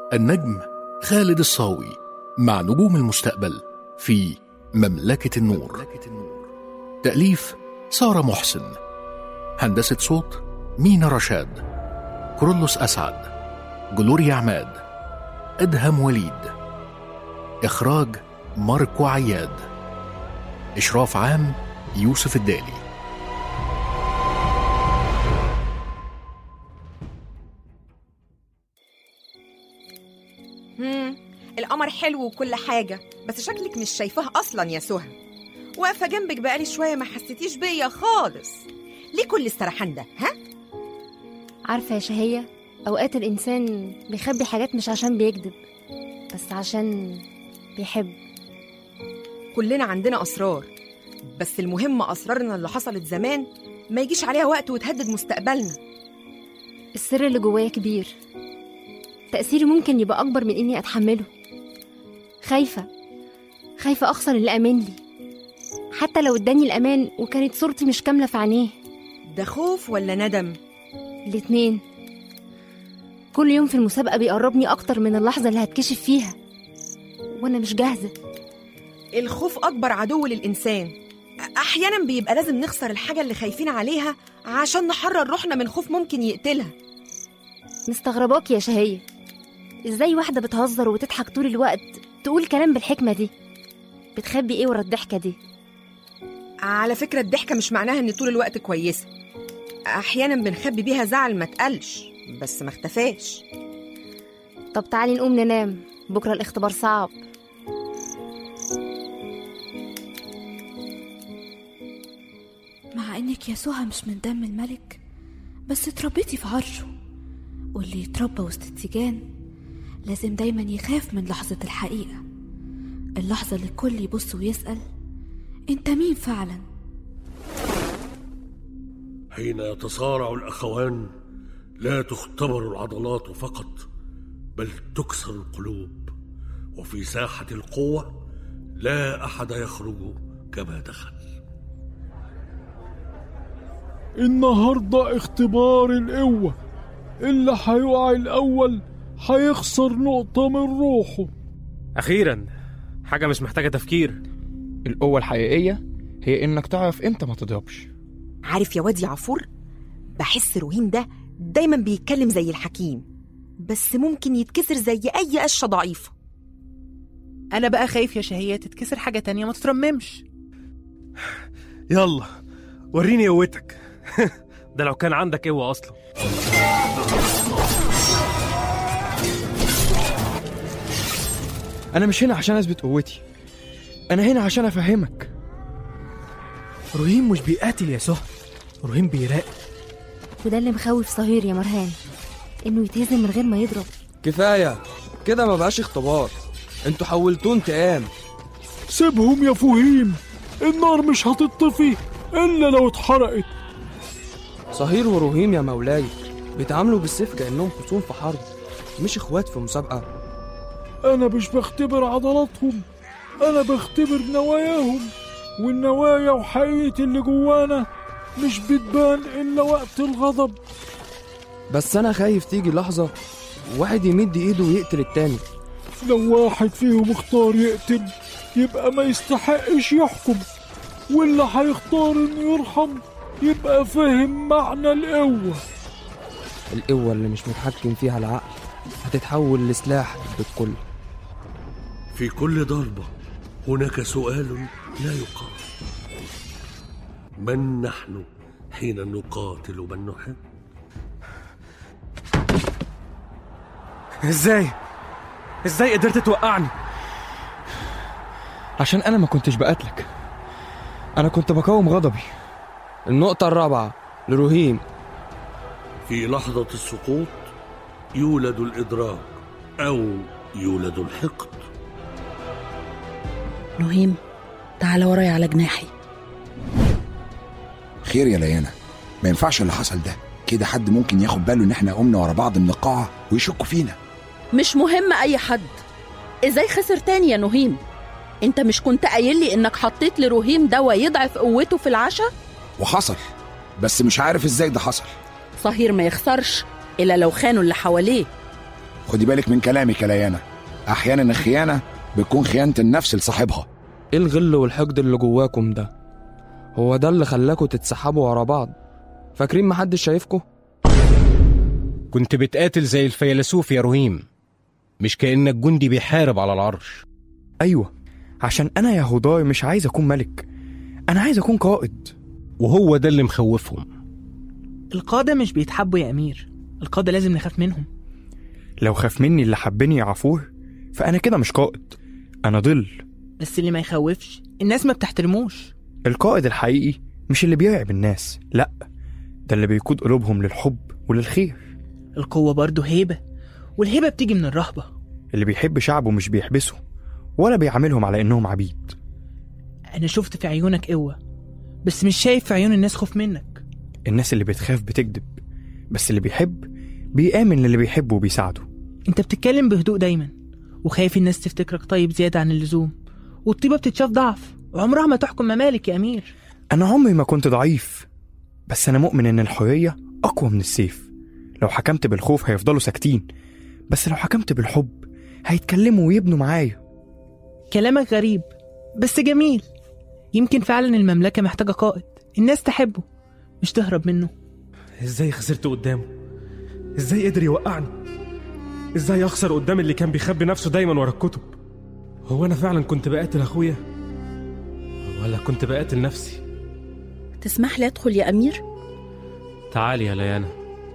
النجم خالد الصاوي مع نجوم المستقبل في مملكة النور تأليف سارة محسن هندسة صوت مينا رشاد كرولوس أسعد جلوريا عماد أدهم وليد إخراج ماركو عياد إشراف عام يوسف الدالي مم. القمر حلو وكل حاجة بس شكلك مش شايفاه أصلا يا سهى واقفة جنبك بقالي شوية ما حسيتيش بيا خالص ليه كل السرحان ده ها؟ عارفة يا شهية أوقات الإنسان بيخبي حاجات مش عشان بيكذب بس عشان بيحب كلنا عندنا أسرار بس المهم أسرارنا اللي حصلت زمان ما يجيش عليها وقت وتهدد مستقبلنا السر اللي جوايا كبير تأثيري ممكن يبقى أكبر من إني أتحمله خايفة خايفة أخسر اللي أمان لي حتى لو اداني الأمان وكانت صورتي مش كاملة في عينيه ده خوف ولا ندم؟ الاتنين كل يوم في المسابقة بيقربني أكتر من اللحظة اللي هتكشف فيها وأنا مش جاهزة الخوف أكبر عدو للإنسان أحيانا بيبقى لازم نخسر الحاجة اللي خايفين عليها عشان نحرر روحنا من خوف ممكن يقتلها مستغرباك يا شهية ازاي واحدة بتهزر وتضحك طول الوقت تقول كلام بالحكمة دي بتخبي ايه ورا الضحكة دي على فكرة الضحكة مش معناها إن طول الوقت كويسة أحيانا بنخبي بيها زعل ما اتقالش بس ما اختفاش طب تعالي نقوم ننام بكرة الاختبار صعب مع انك يا سهى مش من دم الملك بس اتربيتي في عرشه واللي يتربى وسط التيجان لازم دايما يخاف من لحظة الحقيقة اللحظة اللي الكل يبص ويسأل انت مين فعلا حين يتصارع الأخوان لا تختبر العضلات فقط بل تكسر القلوب وفي ساحة القوة لا أحد يخرج كما دخل النهاردة اختبار القوة اللي هيقع الأول هيخسر نقطة من روحه أخيرا حاجة مش محتاجة تفكير القوة الحقيقية هي إنك تعرف إمتى ما تضربش عارف يا واد يا عفور بحس روهين ده دايما بيتكلم زي الحكيم بس ممكن يتكسر زي أي قشة ضعيفة انا بقى خايف يا شهية تتكسر حاجة تانية ما تترممش يلا وريني قوتك ده لو كان عندك قوة أصلا أنا مش هنا عشان أثبت قوتي أنا هنا عشان أفهمك رهيم مش بيقاتل يا سهى رهيم بيراقب وده اللي مخوف صهير يا مرهان إنه يتهزم من غير ما يضرب كفاية كده ما بقاش اختبار انتوا حولتوه انتقام سيبهم يا فهيم النار مش هتطفي إلا لو اتحرقت صهير ورهيم يا مولاي بيتعاملوا بالسيف كأنهم خصوم في حرب مش اخوات في مسابقة أنا مش بختبر عضلاتهم أنا بختبر نواياهم والنوايا وحقيقة اللي جوانا مش بتبان إلا وقت الغضب بس انا خايف تيجي لحظة واحد يمد ايده ويقتل التاني لو واحد فيهم اختار يقتل يبقى ما يستحقش يحكم واللي هيختار انه يرحم يبقى فاهم معنى القوة القوة اللي مش متحكم فيها العقل هتتحول لسلاح ضد الكل في كل ضربة هناك سؤال لا يقال من نحن حين نقاتل من نحب إزاي؟ إزاي قدرت توقعني؟ عشان أنا ما كنتش بقاتلك أنا كنت بقاوم غضبي النقطة الرابعة لرهيم في لحظة السقوط يولد الإدراك أو يولد الحقد رهيم تعال ورايا على جناحي خير يا ليانا ما ينفعش اللي حصل ده كده حد ممكن ياخد باله ان احنا قمنا ورا بعض من القاعة ويشكوا فينا مش مهم اي حد ازاي خسر تاني يا نهيم انت مش كنت قايل لي انك حطيت لرهيم دواء يضعف قوته في العشاء وحصل بس مش عارف ازاي ده حصل صهير ما يخسرش الا لو خانوا اللي حواليه خدي بالك من كلامك يا ليانا احيانا الخيانه بتكون خيانه النفس لصاحبها ايه الغل والحقد اللي جواكم ده هو ده اللي خلاكوا تتسحبوا ورا بعض فاكرين محدش شايفكوا كنت بتقاتل زي الفيلسوف يا رهيم مش كأنك جندي بيحارب على العرش أيوة عشان أنا يا هداي مش عايز أكون ملك أنا عايز أكون قائد وهو ده اللي مخوفهم القادة مش بيتحبوا يا أمير القادة لازم نخاف منهم لو خاف مني اللي حبني عفوه فأنا كده مش قائد أنا ظل بس اللي ما يخوفش الناس ما بتحترموش القائد الحقيقي مش اللي بيرعب الناس لأ ده اللي بيقود قلوبهم للحب وللخير القوة برضه هيبة والهيبة بتيجي من الرهبة اللي بيحب شعبه مش بيحبسه ولا بيعاملهم على إنهم عبيد أنا شفت في عيونك قوة بس مش شايف في عيون الناس خوف منك الناس اللي بتخاف بتكذب بس اللي بيحب بيآمن للي بيحبه وبيساعده أنت بتتكلم بهدوء دايما وخايف الناس تفتكرك طيب زيادة عن اللزوم والطيبة بتتشاف ضعف وعمرها ما تحكم ممالك يا أمير أنا عمري ما كنت ضعيف بس أنا مؤمن إن الحرية أقوى من السيف لو حكمت بالخوف هيفضلوا ساكتين بس لو حكمت بالحب هيتكلموا ويبنوا معايا كلامك غريب بس جميل يمكن فعلا المملكة محتاجة قائد الناس تحبه مش تهرب منه ازاي خسرت قدامه ازاي قدر يوقعني ازاي اخسر قدام اللي كان بيخبي نفسه دايما ورا الكتب هو انا فعلا كنت بقاتل اخويا ولا كنت بقاتل نفسي تسمح لي ادخل يا امير تعالي يا ليانا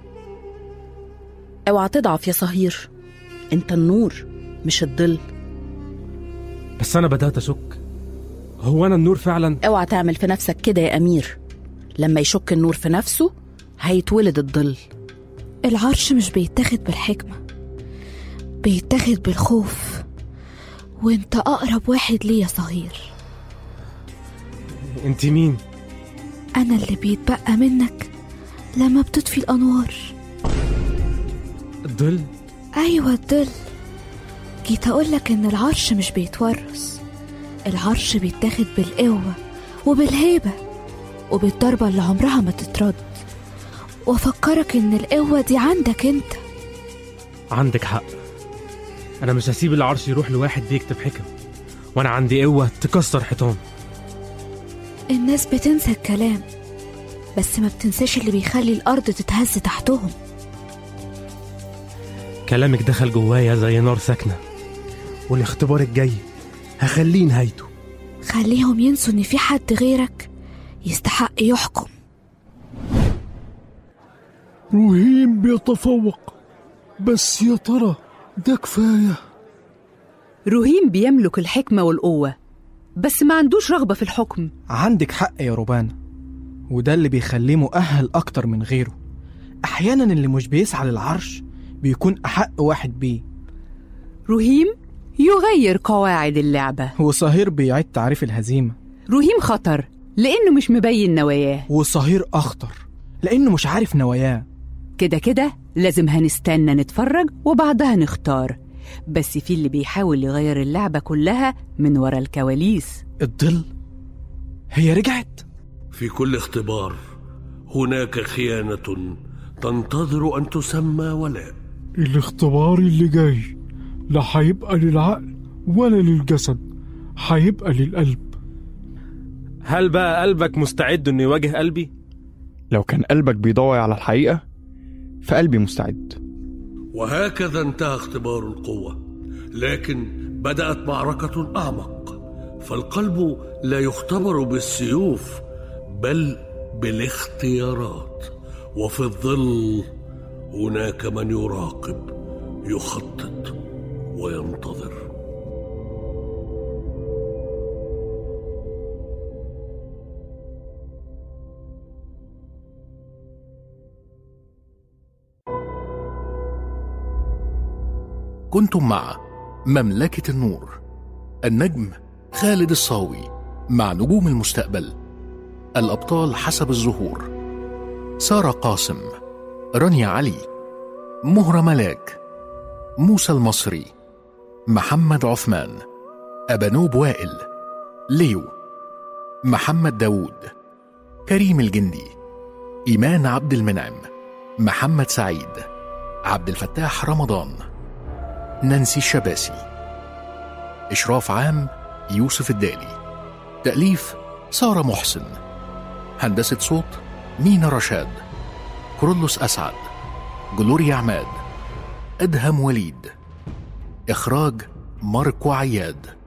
اوعى تضعف يا صهير انت النور مش الظل بس انا بدات اشك هو انا النور فعلا اوعى تعمل في نفسك كده يا امير لما يشك النور في نفسه هيتولد الظل العرش مش بيتاخد بالحكمة بيتاخد بالخوف وانت أقرب واحد ليا صغير انت مين أنا اللي بيتبقى منك لما بتطفي الأنوار الظل أيوة الظل جيت أقولك إن العرش مش بيتورث العرش بيتاخد بالقوة وبالهيبة وبالضربة اللي عمرها ما تترد وأفكرك إن القوة دي عندك أنت عندك حق انا مش هسيب العرش يروح لواحد بيكتب حكم وانا عندي قوه تكسر حيطان الناس بتنسى الكلام بس ما بتنساش اللي بيخلي الأرض تتهز تحتهم كلامك دخل جوايا زي نار ساكنه والاختبار الجاي هخليه نهايته خليهم ينسوا إن في حد غيرك يستحق يحكم رهيم بيتفوق بس يا ترى ده كفايه رهيم بيملك الحكمة والقوة بس ما عندوش رغبة في الحكم عندك حق يا روبانا وده اللي بيخليه مؤهل أكتر من غيره أحيانا اللي مش بيسعى للعرش بيكون أحق واحد بيه رهيم يغير قواعد اللعبة وصهير بيعيد تعريف الهزيمة رهيم خطر لأنه مش مبين نواياه وصهير أخطر لأنه مش عارف نواياه كده كده لازم هنستنى نتفرج وبعدها نختار بس في اللي بيحاول يغير اللعبة كلها من ورا الكواليس الظل هي رجعت في كل اختبار هناك خيانة تنتظر أن تسمى ولاء الاختبار اللي جاي لا هيبقى للعقل ولا للجسد هيبقى للقلب هل بقى قلبك مستعد انه يواجه قلبي لو كان قلبك بيدور على الحقيقة فقلبي مستعد وهكذا انتهى اختبار القوة لكن بدأت معركة أعمق فالقلب لا يختبر بالسيوف بل بالاختيارات وفي الظل هناك من يراقب يخطط وينتظر كنتم مع مملكة النور النجم خالد الصاوي مع نجوم المستقبل الأبطال حسب الظهور سارة قاسم رانيا علي مهرة ملاك موسى المصري محمد عثمان أبانوب وائل ليو محمد داوود كريم الجندي إيمان عبد المنعم محمد سعيد عبد الفتاح رمضان نانسي الشباسي إشراف عام يوسف الدالي تأليف سارة محسن هندسة صوت مينا رشاد كرولوس أسعد جلوريا عماد أدهم وليد إخراج ماركو عياد